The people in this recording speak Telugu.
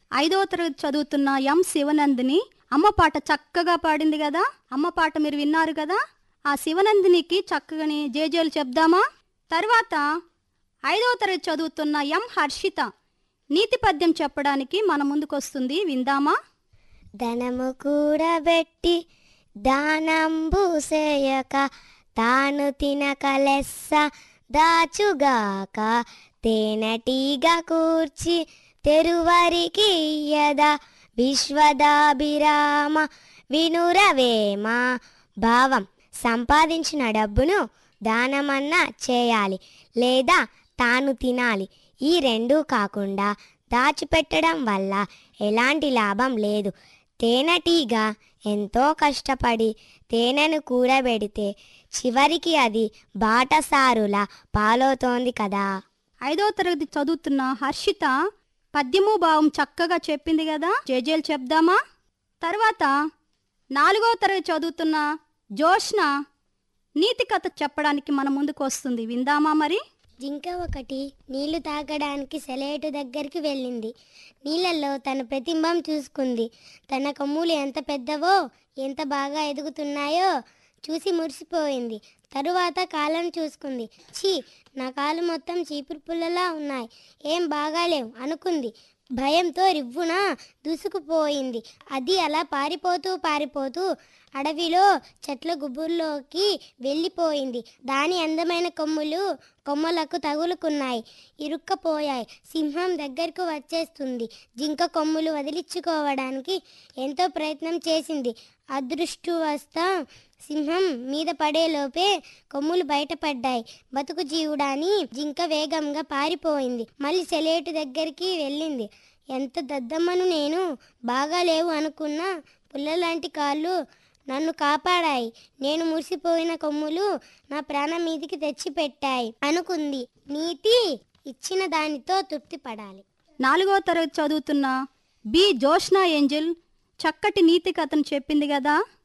ఐదవ తరగతి చదువుతున్న ఎం శివనందిని అమ్మ పాట చక్కగా పాడింది కదా అమ్మ పాట మీరు విన్నారు కదా ఆ శివనందినికి చక్కగాని జేజేలు చెప్దామా తర్వాత ఐదవ తరగతి చదువుతున్న ఎం హర్షిత నీతి పద్యం చెప్పడానికి మన ముందుకొస్తుంది విందామా ధనము కూడబెట్టి దానంబు సేయక తాను తినక లెస్స దాచుగాక తేనెటీగ కూర్చి తెరువరికి ఇయ్యదా విశ్వదాభిరామ వినురవేమ భావం సంపాదించిన డబ్బును దానమన్నా చేయాలి లేదా తాను తినాలి ఈ రెండూ కాకుండా దాచిపెట్టడం వల్ల ఎలాంటి లాభం లేదు తేనెటీగ ఎంతో కష్టపడి తేనెను కూడబెడితే చివరికి అది బాటసారులా పాలవుతోంది కదా ఐదవ తరగతి చదువుతున్న హర్షిత పద్యము భావం చక్కగా చెప్పింది కదా జేజేలు చెప్దామా తర్వాత నాలుగవ తరగతి చదువుతున్న జోష్న నీతి కథ చెప్పడానికి మన ముందుకు వస్తుంది విందామా మరి జింక ఒకటి నీళ్లు తాగడానికి సెలయేటు దగ్గరికి వెళ్ళింది నీళ్ళల్లో తన ప్రతిబింబం చూసుకుంది తన కొమ్ములు ఎంత పెద్దవో ఎంత బాగా ఎదుగుతున్నాయో చూసి మురిసిపోయింది తరువాత కాళ్ళను చూసుకుంది ఛీ నా కాలు మొత్తం చీపురు పుల్లలా ఉన్నాయి ఏం బాగాలేవు అనుకుంది భయంతో రివ్వున దూసుకుపోయింది అది అలా పారిపోతూ పారిపోతూ అడవిలో చెట్ల గుబుర్లోకి వెళ్ళిపోయింది దాని అందమైన కొమ్ములు కొమ్మలకు తగులుకున్నాయి ఇరుక్కపోయాయి సింహం దగ్గరకు వచ్చేస్తుంది జింక కొమ్ములు వదిలించుకోవడానికి ఎంతో ప్రయత్నం చేసింది అదృష్టవస్త సింహం మీద పడేలోపే కొమ్ములు బయటపడ్డాయి బతుకు జీవుడాని జింక వేగంగా పారిపోయింది మళ్ళీ సెలేటు దగ్గరికి వెళ్ళింది ఎంత దద్దమ్మను నేను బాగా లేవు అనుకున్నా పుల్లలాంటి కాళ్ళు నన్ను కాపాడాయి నేను మురిసిపోయిన కొమ్ములు నా ప్రాణం మీదికి తెచ్చిపెట్టాయి అనుకుంది నీతి ఇచ్చిన దానితో తృప్తి పడాలి నాలుగవ తరగతి చదువుతున్న బి జోష్నా ఏంజల్ చక్కటి నీతి కథను చెప్పింది కదా